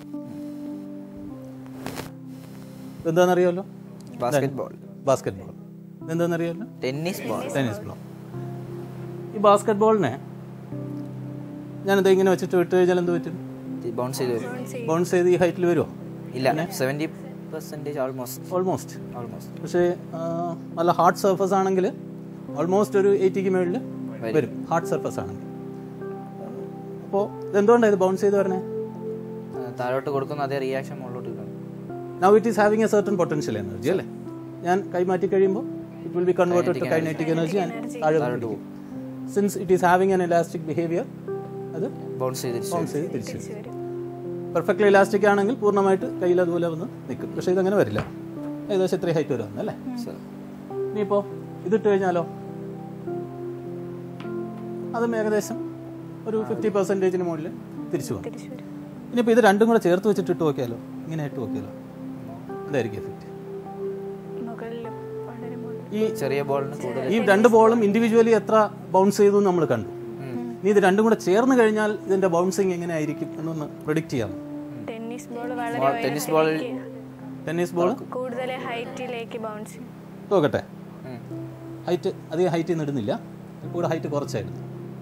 എന്താണെന്നറിയാമല്ലോ ബാസ്കറ്റ് ബോൾ ബാസ്കറ്റ് ബോൾ എന്താണെന്നറിയാമല്ലോ ടെന്നീസ് ബോൾ ടെന്നീസ് ബോൾ ഈ ബാസ്കറ്റ് ബോളിനെ ഞാനിത് ഇങ്ങനെ വെച്ചിട്ട് വിട്ട് കഴിഞ്ഞാൽ എന്ത് പറ്റും ബൗൺസ് ചെയ്ത് വരും ബൗൺസ് ചെയ്ത് ഈ ഹൈറ്റിൽ വരുമോ ഇല്ല seventy percentage almost almost almost പക്ഷേ ആ, നല്ല ഹാർഡ് സർഫസ് ആണെങ്കിൽ ഓൾമോസ്റ്റ് ഒരു എയ്റ്റിക്ക് മുകളിൽ വരും ഹാർഡ് സർഫസ് ആണെങ്കിൽ അപ്പോൾ ഇതെന്തുകൊണ്ടാണ് ഇത് ബൗൺസ് ചെയ്ത് വരണേ താഴോട്ട് കൊടുക്കുന്ന അതേ റിയാക്ഷൻ മുകളിലോട്ട് കിട്ടും now it is having a certain potential energy അല്ലേ ഞാൻ കൈമാറ്റി കഴിയുമ്പോൾ it will be converted to kinetic energy താഴെ പോകും since it is having an elastic behaviour അത് ബൗൺസ് ചെയ്ത് തിരിച്ച് ബൗൺസ് ചെയ്ത് തിരിച്ചു പെർഫെക്റ്റ്ലി ഇലാസ്റ്റിക് ആണെങ്കിൽ പൂർണ്ണമായിട്ട് കയ്യിൽ അതുപോലെ വന്ന് നിൽക്കും പക്ഷേ ഇതങ്ങനെ വരില്ല ഏകദേശം ഇത്രയും ഹൈറ്റ് വരും അല്ലേ സർ ഇനിയിപ്പോൾ ഇതിട്ട് കഴിഞ്ഞാലോ അതും ഏകദേശം ഒരു ഫിഫ്റ്റി പെർസെൻറ്റേജിന് മുകളിൽ തിരിച്ചു പോകും ഇനിയിപ്പോൾ ഇത് രണ്ടും കൂടെ ചേർത്ത് വെച്ചിട്ട് ഇട്ട് നോക്കിയാലോ ഇങ്ങനെ ഇട്ട് നോക്കിയാലോ എന്തായിരിക്കും എഫക്റ്റ് മുകളിലും വളരെ മുകളിൽ ഈ ചെറിയ ബോളിന് കൂടുതൽ ഈ രണ്ട് ബോളും ഇൻഡിവിജ്വലി എത്ര ബൗൺസ് ചെയ്തു എന്ന് നമ്മൾ കണ്ടു ഇനി ഇത് രണ്ടും കൂടെ ചേർന്ന് കഴിഞ്ഞാൽ ഇതിന്റെ ബൗൺസിങ് എങ്ങനെ ആയിരിക്കും എന്നൊന്ന് പ്രൊഡിക്റ്റ് ചെയ്യാം ടെന്നീസ് ബോൾ വളരെ ടെന്നീസ് ബോൾ ടെന്നീസ് ബോൾ കൂടുതൽ ഹൈറ്റിലേക്ക് ബൗൺസ് ചെയ്യും നോക്കട്ടെ ഹൈറ്റ് അധികം ഹൈറ്റ് ഒന്നും ഇടുന്നില്ല ഇപ്പോൾ ഇവിടെ ഹൈറ്റ് കുറച്ചായിരുന്നു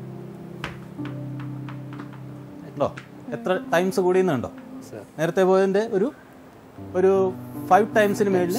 ഉണ്ടോ എത്ര ടൈംസ് കൂടിയെന്നുണ്ടോ സർ നേരത്തെ പോയതിൻ്റെ ഒരു ഒരു ഫൈവ് ടൈംസിന് മേളിൽ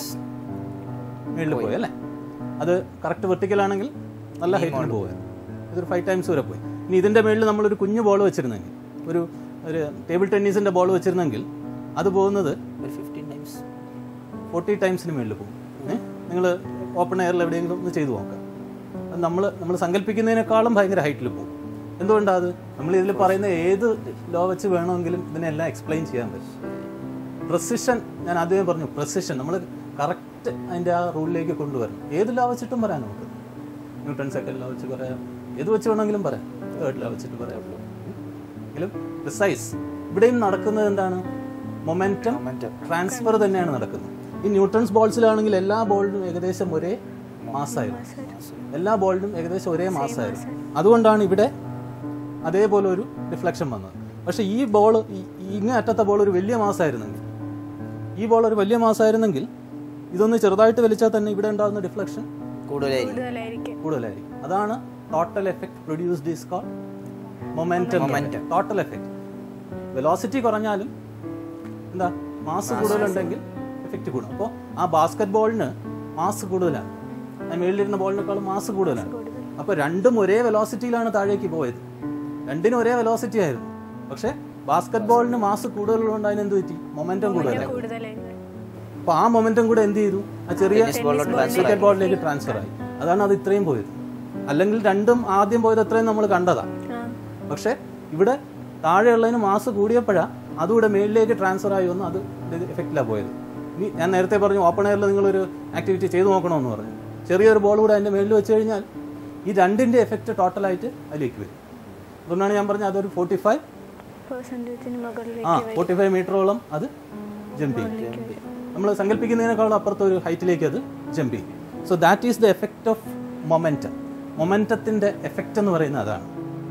മേളിൽ പോയി അല്ലേ അത് കറക്റ്റ് വെർട്ടിക്കലാണെങ്കിൽ നല്ല ഹൈറ്റിന് പോകുമായിരുന്നു ഇതൊരു ഫൈവ് ടൈംസ് വരെ പോയി ഇനി ഇതിൻ്റെ മേളിൽ നമ്മളൊരു കുഞ്ഞു ബോൾ വെച്ചിരുന്നെങ്കിൽ ഒരു ഒരു ടേബിൾ ടെന്നീസിൻ്റെ ബോൾ വെച്ചിരുന്നെങ്കിൽ അത് പോകുന്നത് ഒരു ഫിഫ്റ്റീൻ ടൈംസ് ഫോർട്ടി ടൈംസിന് മേളിൽ പോകും നിങ്ങൾ ഓപ്പൺ എയറിൽ എവിടെയെങ്കിലും ഒന്ന് ചെയ്തു നോക്കാം അത് നമ്മൾ നമ്മൾ സങ്കല്പിക്കുന്നതിനേക്കാളും ഭയങ്കര ഹൈറ്റിൽ പോകും എന്തുകൊണ്ടാണ് അത് നമ്മൾ ഇതിൽ പറയുന്ന ഏത് ലോ വെച്ച് വേണമെങ്കിലും ഇതിനെല്ലാം എക്സ്പ്ലെയിൻ ചെയ്യാൻ പറ്റും പ്രസിഷൻ ഞാൻ ആദ്യമേ പറഞ്ഞു പ്രസിഷൻ നമ്മൾ കറക്റ്റ് അതിൻ്റെ ആ റൂളിലേക്ക് കൊണ്ടുവരണം ഏത് ലോ വെച്ചിട്ടും പറയാം നമുക്ക് ന്യൂട്ടൺ സെക്കൻഡ് ലോ വെച്ച് പറയാം ഏത് വെച്ച് വേണമെങ്കിലും പറയാം തേർഡ് ലോ വെച്ചിട്ട് പറയാം എങ്കിലും പ്രിസൈസ് ഇവിടെയും നടക്കുന്നത് എന്താണ് മൊമെൻറ്റം Momentum. ട്രാൻസ്ഫർ തന്നെയാണ് നടക്കുന്നത് ഈ ന്യൂട്ടൺസ് ബോൾസിലാണെങ്കിൽ എല്ലാ ബോളിനും ഏകദേശം ഒരേ മാസമായിരുന്നു എല്ലാ ബോളിനും ഏകദേശം ഒരേ മാസമായിരുന്നു അതുകൊണ്ടാണ് ഇവിടെ അതേപോലെ ഒരു റിഫ്ലക്ഷൻ വന്നത് പക്ഷേ ഈ ബോൾ ഇങ്ങേ അറ്റത്തെ ബോൾ ഒരു വലിയ മാസമായിരുന്നെങ്കിൽ ഈ ബോൾ ഒരു വലിയ മാസമായിരുന്നെങ്കിൽ ഇതൊന്ന് ചെറുതായിട്ട് വലിച്ചാൽ തന്നെ ഇവിടെ ഉണ്ടാകുന്ന ഡിഫ്ലക്ഷൻ കൂടുതലായിരിക്കും കൂടുതലായിരിക്കും കൂടുതലായിരിക്കും അതാണ് total effect produced is call momentum Momentum. Total effect velocity കുറഞ്ഞാലും എന്താ മാസ് കൂടുതലുണ്ടെങ്കിൽ എഫക്റ്റ് കൂടും അപ്പോൾ ആ ബാസ്കറ്റ് ബോളിന് മാസ് കൂടുതലാണ് ആ മേളിലിരുന്ന ബോളിനേക്കാളും മാസ് കൂടുതലാണ് അപ്പോൾ രണ്ടും ഒരേ വെലോസിറ്റിയിലാണ് താഴേക്ക് പോയത് രണ്ടിനും ഒരേ വെലോസിറ്റി ആയിരുന്നു പക്ഷേ ബാസ്കറ്റ് ബോളിന് മാസ് കൂടുതലുള്ളതുകൊണ്ട് അതിന് എന്ത് പറ്റി മൊമെന്റം കൂടുതലായി കൂടുതലായിരിക്കും അപ്പോൾ ആ മൊമെന്റം കൂടെ എന്ത് ചെയ്തു ആ ചെറിയ ക്രിക്കറ്റ് ബോളിലേക്ക് ട്രാൻസ്ഫർ ആയി അതാണ് അത് ഇത്രയും പോയത് അല്ലെങ്കിൽ രണ്ടും ആദ്യം പോയത് അത്രയും നമ്മൾ കണ്ടതാ ആ പക്ഷേ ഇവിടെ താഴെയുള്ളതിന് മാസ് കൂടിയപ്പോഴാണ് അതുകൂടെ മേളിലേക്ക് ട്രാൻസ്ഫർ ആയി വന്ന് അത് എഫക്റ്റിലാണ് പോയത് ഇനി ഞാൻ നേരത്തെ പറഞ്ഞു ഓപ്പൺ എയറിൽ നിങ്ങളൊരു ആക്ടിവിറ്റി ചെയ്തു നോക്കണമെന്ന് പറഞ്ഞു ചെറിയൊരു ബോൾ കൂടെ അതിൻ്റെ മേളിൽ വെച്ച് കഴിഞ്ഞാൽ ഈ രണ്ടിൻ്റെ എഫക്റ്റ് ടോട്ടലായിട്ട് അതിലേക്ക് വരും അതുകൊണ്ടാണ് ഞാൻ പറഞ്ഞത് അതൊരു ഫോർട്ടി ഫൈവ് പെർസെൻറ്റേജിന് മുകളിലേക്ക് ആ ഫോർട്ടി ഫൈവ് മീറ്ററോളം അത് ജമ്പ് ചെയ്യും നമ്മൾ സങ്കല്പിക്കുന്നതിനേക്കാളും അപ്പുറത്തെ ഒരു ഹൈറ്റിലേക്ക് അത് ജമ്പ് ചെയ്യും so that is the effect of momentum മൊമെൻറ്റത്തിൻ്റെ എഫക്റ്റ് എന്ന് പറയുന്നത് അതാണ്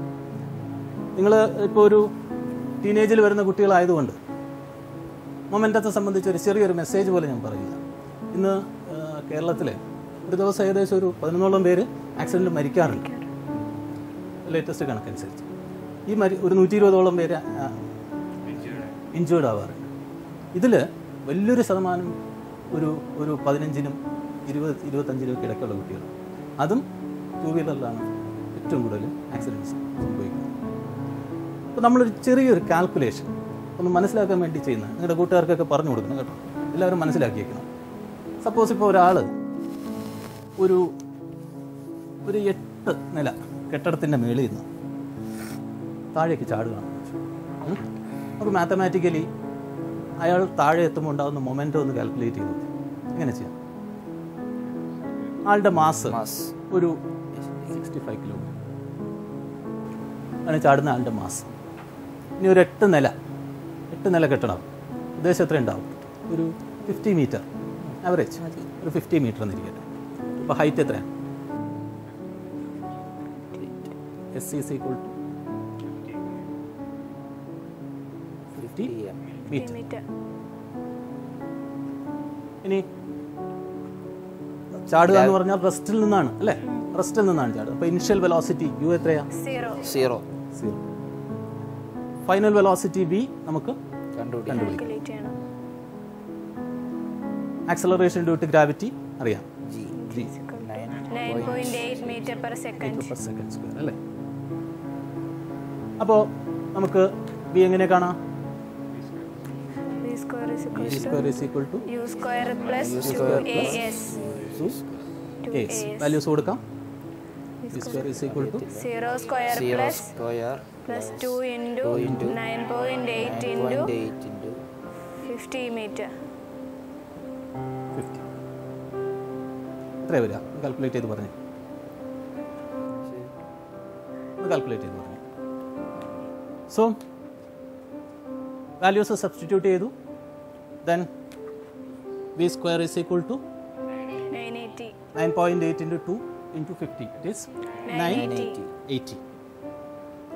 നിങ്ങൾ ഇപ്പോൾ ഒരു ടീനേജിൽ വരുന്ന കുട്ടികളായതുകൊണ്ട് മൊമെൻറ്റത്തെ സംബന്ധിച്ച് ഒരു ചെറിയൊരു മെസ്സേജ് പോലെ ഞാൻ പറയുക ഇന്ന് കേരളത്തിൽ ഒരു ദിവസം ഏകദേശം ഒരു പതിനൊന്നോളം പേര് ആക്സിഡൻറ്റ് മരിക്കാറുണ്ട് ലേറ്റസ്റ്റ് കണക്കനുസരിച്ച് ഈ മരി ഒരു നൂറ്റി ഇരുപതോളം പേര് ഇഞ്ചേർഡ് ആവാറുണ്ട് ഇതിൽ വലിയൊരു ശതമാനം ഒരു ഒരു പതിനഞ്ചിനും ഇരുപത് ഇരുപത്തഞ്ചിനും ഒക്കെ ഇടയ്ക്കുള്ള കുട്ടികൾ അതും ടൂ വീലറിലാണ് ഏറ്റവും കൂടുതൽ ആക്സിഡൻറ്റ്സ് സംഭവിക്കുന്നത് അപ്പോൾ നമ്മളൊരു ചെറിയൊരു കാൽക്കുലേഷൻ ഒന്ന് മനസ്സിലാക്കാൻ വേണ്ടി ചെയ്യുന്ന നിങ്ങളുടെ കൂട്ടുകാർക്കൊക്കെ പറഞ്ഞു കൊടുക്കണം കേട്ടോ എല്ലാവരും മനസ്സിലാക്കിയേക്കണം സപ്പോസ് ഇപ്പോൾ ഒരാൾ ഒരു ഒരു എട്ട് നില കെട്ടിടത്തിൻ്റെ മേളിൽ നിന്ന് താഴേക്ക് ചാടുകയാണ് ഉം? നമുക്ക് മാത്തമാറ്റിക്കലി അയാൾ താഴെ എത്തുമ്പോൾ ഉണ്ടാകുന്ന മൊമെൻ്റം ഒന്ന് കാൽക്കുലേറ്റ് ചെയ്തു എങ്ങനെ ചെയ്യാം ആളുടെ മാസ് മാസ് ഒരു സിക്സ്റ്റി ഫൈവ് കിലോമീറ്റർ ആണ് ചാടുന്ന ആളുടെ മാസ് ഇനി ഒരു എട്ട് നില എട്ട് നില കെട്ടണം ഉദ്ദേശം എത്ര ഉണ്ടാവും ഒരു ഫിഫ്റ്റി മീറ്റർ ആവറേജ് ഒരു ഫിഫ്റ്റി മീറ്റർ എന്നിരിക്കട്ടെ ഇപ്പോൾ ഹൈറ്റ് എത്രയാണ് S C is equal to fifty metre metre ഇനി ചാടുക എന്ന് പറഞ്ഞാൽ റെസ്റ്റിൽ നിന്നാണ് അല്ലേ റെസ്റ്റിൽ നിന്നാണ് ചാടുക അപ്പോൾ ഇനിഷ്യൽ വെലോസിറ്റി യു എത്രയാ zero zero zero final velocity V നമുക്ക് കണ്ടുപിടിക്കാം കണ്ടുപിടിക്കാം കാൽക്കുലേറ്റ് ചെയ്യണം ആക്സലറേഷൻ ഡ്യൂ ടു ഗ്രാവിറ്റി അറിയാം G G nine nine point eight metre per second metre per second square അല്ലേ അപ്പോൾ നമുക്ക് ബി എങ്ങനെ കാണാം V square is B square is equal to U square plus two A S two A A values കൊടുക്കാം B square is equal to zero square zero plus square plus two into nine point eight into point eight into fifty metre fifty എത്രയാണ് വരിക കാൽക്കുലേറ്റ് ചെയ്ത് പറഞ്ഞു ഒന്ന് കാൽക്കുലേറ്റ് ചെയ്ത് പറഞ്ഞു സോ വാല്യൂസ് സബ്സ്റ്റിറ്റ്യൂട്ട് ചെയ്തു then B square is equal to nine eighty nine point eight into two into fifty it is nine 980. Eighty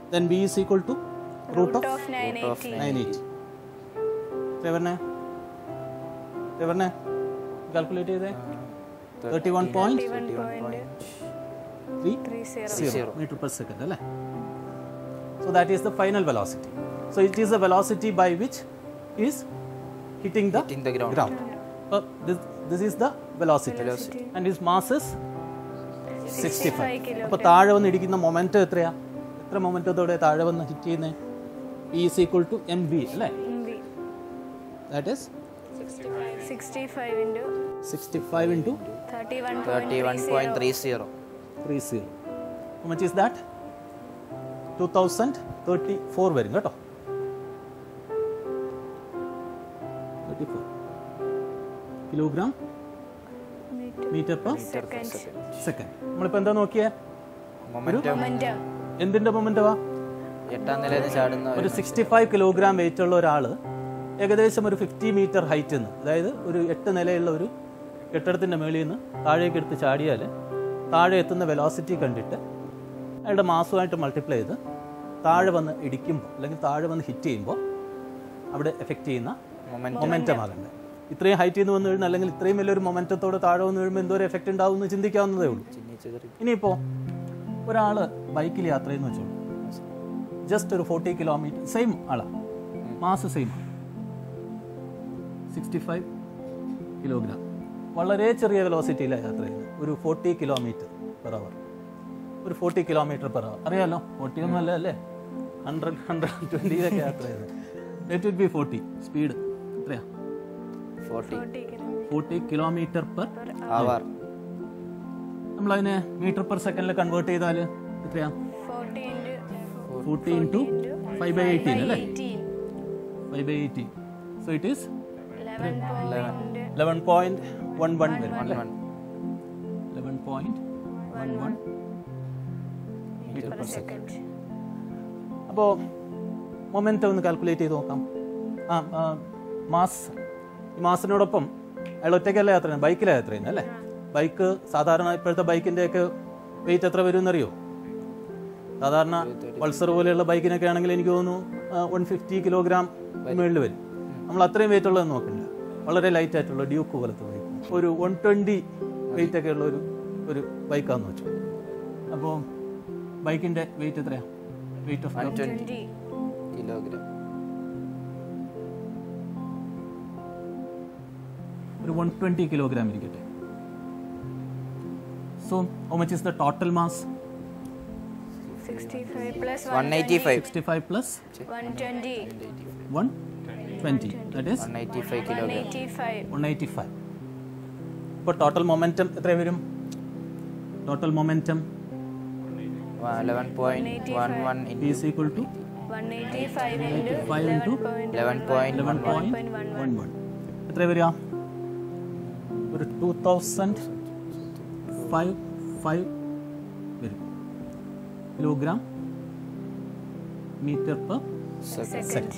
then B is equal to root of of nine eighty nine eighty എവറിനെ എവറിനെ കാൽക്കുലേറ്റ് ചെയ്തേ thirty one point one point three three zero zero meter per second അല്ലേ so that is the final velocity so it is the velocity by which is hitting the, Hitting the ground. ground. Uh, this, this is the velocity, and his mass is 65 kilo. അപ്പോൾ താഴെ വന്ന് ഇടിക്കുന്ന മൊമെൻറ്റം എത്രയാ എത്ര മൊമെൻറ്റത്തോടെ താഴെ വന്ന് ഹിറ്റ് ചെയ്യുന്നത് P is equal to M B അല്ലേ that is sixty five into sixty five into thirty one thirty one point three zero three zero much is that two thousand thirty four വരും കേട്ടോ thirty four kilogram metre per second second നമ്മളിപ്പോൾ എന്താ നോക്കിയേ മൊമെന്റം മൊമെന്റം എന്തിൻ്റെ മൊമെൻറ്റവാ എട്ടാം നിലയിൽ നിന്ന് ചാടുന്ന ഒരു സിക്സ്റ്റി ഫൈവ് കിലോഗ്രാം വെയിറ്റ് ഉള്ള ഒരാൾ ഏകദേശം ഒരു ഫിഫ്റ്റി മീറ്റർ ഹൈറ്റിൽ നിന്ന് അതായത് ഒരു എട്ട് നിലയുള്ള ഒരു കെട്ടിടത്തിൻ്റെ മേളിൽ നിന്ന് താഴേക്ക് എടുത്ത് ചാടിയാൽ താഴെ എത്തുന്ന വെലോസിറ്റി കണ്ടിട്ട് അയാളുടെ മാസമായിട്ട് മൾട്ടിപ്ലൈ ചെയ്ത് താഴെ വന്ന് ഇടിക്കുമ്പോൾ അല്ലെങ്കിൽ താഴെ വന്ന് ഹിറ്റ് ചെയ്യുമ്പോൾ അവിടെ എഫക്റ്റ് ചെയ്യുന്ന മൊമെന്റം മൊമെൻറ്റം ആകണ്ടേ ഇത്രയും ഹൈറ്റിൽ നിന്ന് വന്ന് വീഴുന്ന അല്ലെങ്കിൽ ഇത്രയും വലിയൊരു മൊമെൻറ്റത്തോടെ താഴെ വന്ന് വീഴുമ്പോൾ എന്തോ ഒരു എഫക്റ്റ് ഉണ്ടാവും എന്ന് ചിന്തിക്കാവുന്നതേ ഉള്ളൂ ചിഹ്നിച്ചെറി ഇനിയിപ്പോൾ ഒരാൾ ബൈക്കിൽ യാത്ര ചെയ്യുന്ന വെച്ചോളൂ ജസ്റ്റ് ഒരു ഫോർട്ടി കിലോമീറ്റർ സെയിം ആളാ mass same sixty five kilogram വളരെ ചെറിയ വെലോസിറ്റിയിലാണ് യാത്ര ചെയ്യുന്നത് ഒരു ഫോർട്ടി കിലോമീറ്റർ പെർ അവർ ഒരു ഫോർട്ടി കിലോമീറ്റർ പെർ അവർ അറിയാലോ ഫോർട്ടി ഒന്നും അല്ല അല്ലേ ഹൺഡ്രഡ് ഹൺഡ്രഡ് ട്വൻറ്റിയിലൊക്കെ യാത്ര ചെയ്യുന്നത് let it be forty speed എത്രയാ forty forty kilo forty kilometre per hour നമ്മളതിനെ മീറ്റർ പെർ സെക്കൻഡിൽ കൺവേർട്ട് ചെയ്താൽ എത്രയാ forty into forty into five by eighteen അല്ലേ eighteen five by eighteen so it is eleven point eleven point one one വരും വൺ അല്ലേ one eleven point one one per second അപ്പോൾ മൊമെൻറ്റം ഒന്ന് കാൽക്കുലേറ്റ് ചെയ്ത് നോക്കാം ആ മാസ് ഈ മാസിനോടൊപ്പം അയാൾ ഒറ്റയ്ക്കല്ല യാത്ര ചെയ്യുന്നത് ബൈക്കിലാണ് യാത്ര ചെയ്യുന്നത് അല്ലേ ബൈക്ക് സാധാരണ ഇപ്പോഴത്തെ ബൈക്കിൻ്റെയൊക്കെ വെയിറ്റ് എത്ര വരും എന്നറിയോ സാധാരണ പൾസർ പോലെയുള്ള ബൈക്കിനൊക്കെ ആണെങ്കിൽ എനിക്ക് തോന്നുന്നു വൺ ഫിഫ്റ്റി കിലോഗ്രാം മുകളിൽ വരും നമ്മൾ അത്രയും വെയിറ്റ് ഉള്ളത് നോക്കണ്ട വളരെ ലൈറ്റ് ആയിട്ടുള്ള ഡ്യൂക്ക് പോലത്തെ ബൈക്ക് ഒരു വൺ ട്വൻറ്റി വെയിറ്റ് ഒക്കെ ഉള്ള ഒരു ഒരു ബൈക്കാന്ന് വെച്ചു അപ്പോൾ ബൈക്കിൻ്റെ വെയിറ്റ് എത്രയാണ് weight of one twenty twenty kilogram ഒരു വൺ ട്വൻറ്റി കിലോഗ്രാം ഇരിക്കട്ടെ so how much is the total mass sixty five plus one eighty five sixty five plus one twenty one twenty that is one eighty five one kilogram eighty five one eighty five ഇപ്പോൾ ടോട്ടൽ മൊമെൻറ്റം എത്ര വരും total momentum eleven point one one is equal to one eighty five into five into eleven point eleven point one one എത്ര വരിക ഒരു ടു തൗസൻഡ് ഫൈവ് ഫൈവ് വരും കിലോഗ്രാം മീറ്റർ പെർ സെക്കൻഡ്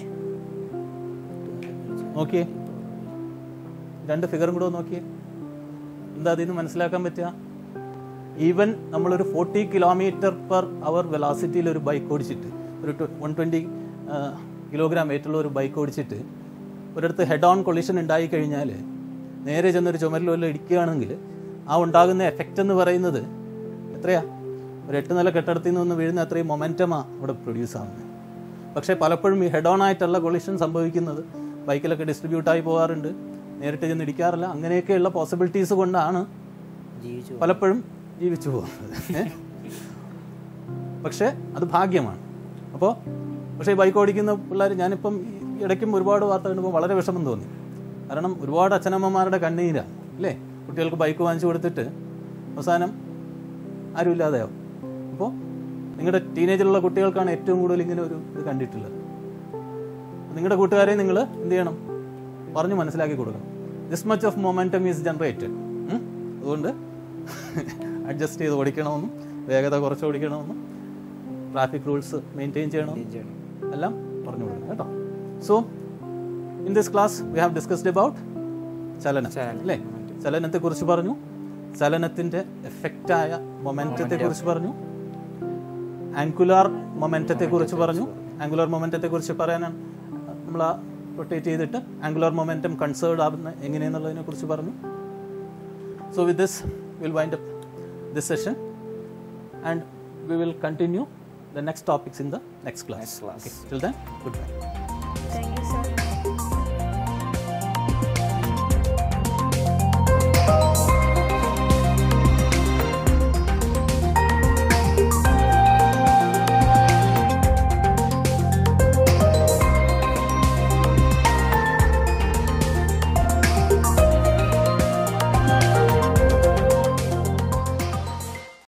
നോക്കിയേ രണ്ട് ഫിഗറും കൂടെ ഒന്ന് നോക്കിയേ എന്താ അതിൽ നിന്ന് മനസ്സിലാക്കാൻ പറ്റുക ഈവൻ നമ്മളൊരു ഫോർട്ടി കിലോമീറ്റർ പെർ അവർ വെലാസിറ്റിയിൽ ഒരു ബൈക്ക് ഓടിച്ചിട്ട് ഒരു വൺ ട്വൻറ്റി കിലോഗ്രാം വെയിറ്റുള്ള ഒരു ബൈക്ക് ഓടിച്ചിട്ട് ഒരിടത്ത് ഹെഡ് ഓൺ കൊളിഷൻ ഉണ്ടായി കഴിഞ്ഞാൽ നേരെ ചെന്നൊരു ചുമരിൽ വല്ലതും ഇടിക്കുകയാണെങ്കിൽ ആ ഉണ്ടാകുന്ന എഫക്റ്റ് എന്ന് പറയുന്നത് എത്രയാ ഒരു എട്ട് നില കെട്ടിടത്തിൽ നിന്ന് ഒന്ന് വീഴുന്ന അത്രയും മൊമെൻറ്റമാണ് അവിടെ പ്രൊഡ്യൂസ് ആവുന്നത് പക്ഷേ പലപ്പോഴും ഈ ഹെഡ് ഓൺ ആയിട്ടുള്ള കൊളിഷൻ സംഭവിക്കുന്നത് ബൈക്കിലൊക്കെ ഡിസ്ട്രിബ്യൂട്ടായി പോകാറുണ്ട് നേരിട്ട് ചെന്ന് ഇടിക്കാറില്ല അങ്ങനെയൊക്കെയുള്ള പോസിബിലിറ്റീസ് കൊണ്ടാണ് ജീവിച്ചു പലപ്പോഴും ജീവിച്ചു പോകുന്നത് ഏ? പക്ഷേ അത് ഭാഗ്യമാണ് അപ്പോൾ പക്ഷേ ഈ ബൈക്ക് ഓടിക്കുന്ന പിള്ളേർ ഞാനിപ്പം ഈ ഇടയ്ക്കും ഒരുപാട് വാർത്ത കണ്ടപ്പോൾ വളരെ വിഷമം തോന്നി കാരണം ഒരുപാട് അച്ഛനമ്മമാരുടെ കണ്ണീരാണ് അല്ലേ കുട്ടികൾക്ക് ബൈക്ക് വാങ്ങിച്ചു കൊടുത്തിട്ട് അവസാനം ആരുമില്ലാതെയാവും അപ്പോൾ നിങ്ങളുടെ ടീനേജിലുള്ള കുട്ടികൾക്കാണ് ഏറ്റവും കൂടുതൽ ഇങ്ങനെ ഒരു ഇത് കണ്ടിട്ടുള്ളത് നിങ്ങളുടെ കൂട്ടുകാരെ നിങ്ങൾ എന്ത് ചെയ്യണം പറഞ്ഞു മനസ്സിലാക്കി കൊടുക്കണം this much of momentum is generated അതുകൊണ്ട് അഡ്ജസ്റ്റ് ചെയ്ത് ഓടിക്കണമെന്നും വേഗത കുറച്ച് ഓടിക്കണമെന്നും ട്രാഫിക് റൂൾസ് മെയിൻറ്റെയിൻ ചെയ്യണമെന്നും ചെയ്യണം എല്ലാം പറഞ്ഞു കൊടുക്കണം കേട്ടോ so in this class we have discussed about ചലനം ചലനം. അല്ലേ ചലനത്തെ കുറിച്ച് പറഞ്ഞു ചലനത്തിന്റെ എഫക്റ്റായ മൊമെന്റത്തെ കുറിച്ച് പറഞ്ഞു ആംഗുലാർ മൊമെൻറ്റത്തെ കുറിച്ച് പറഞ്ഞു ആംഗുലാർ മൊമെൻറ്റത്തെ കുറിച്ച് പറയാനാണ് നമ്മൾ ആ റൊട്ടേറ്റ് ചെയ്തിട്ട് ആംഗുലാർ മൊമെൻറ്റം കൺസേർഡ് ആവുന്ന എങ്ങനെയെന്നുള്ളതിനെ കുറിച്ച് പറഞ്ഞു so with this will wind up this session and we will continue the next topics in the next class. Next class. Okay. Till then, goodbye.